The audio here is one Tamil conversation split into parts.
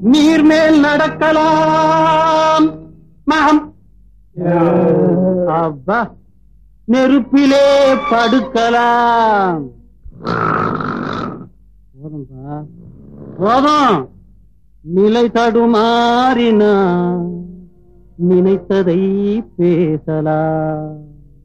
நீர் மேல் நடக்கலாம் மகம் அப்பா நெருப்பிலே படுக்கலாம் போதும்பா போதும் நிலை தடுமாறினா நினைத்ததை பேசலாம்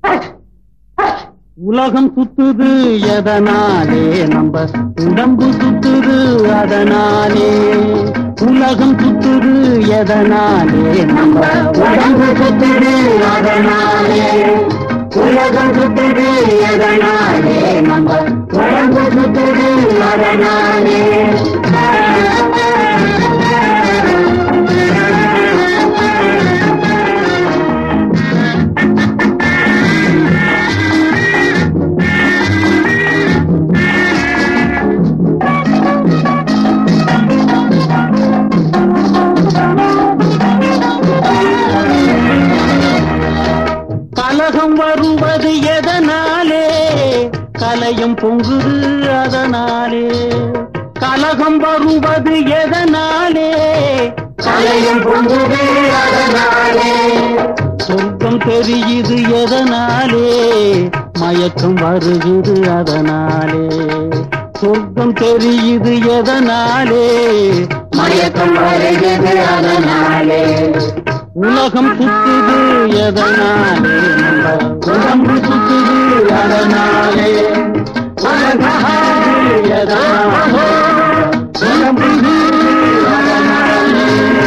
உலகம் சுத்துது எதனாலே நம்ம உடம்பு சுத்துது அதனாலே உலகம் சுத்துது எதனாலே நம்ம உடம்பு சுத்துது அதனாலே உலகம் சுத்துது எதனாலே நம்ம உடம்பு சுத்துது அதனாலே கலகம் வருவது எதனாலே கலையும் பொங்குது அதனாலே கலகம் வருவது எதனாலே கலையும் பொங்குது அதனாலே சொர்க்கம் தெரியுது எதனாலே மயக்கம் வருகுது அதனாலே சொர்க்கம் தெரியுது எதனாலே மயக்கம் வருகுது அதனாலே உலகம் சுத்துது எதனாலே நம்ம உடம்பு சுத்துது அதனாலே உலகம் சுத்துது எதனாலே உடம்பு சுத்துது அதனாலே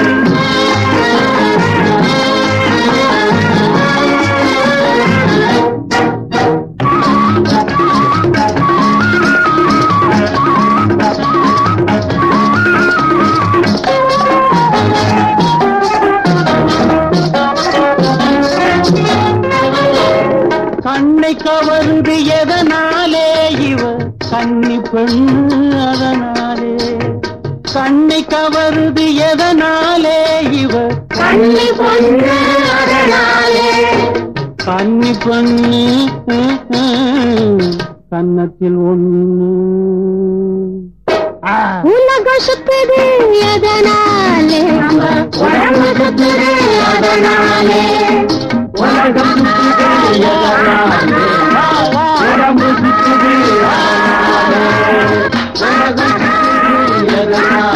கண்ணை கவருது எதனாலே இவ கண்ணி பெண்ணு அதனாலே கண்ணை கவருது எதனாலே இவ கண்ணி பொண்ணு அதனாலே கண்ணி பெண்ணு கன்னத்தில் ஒண்ணு ஆ. உலகம் சுத்துது எதனாலே உடம்பு சுத்துது அதனாலே உலகம் சுத்துது எதனாலே? உடம்பு சுத்துது அதனாலே. உலகம் சுத்துது எதனாலே?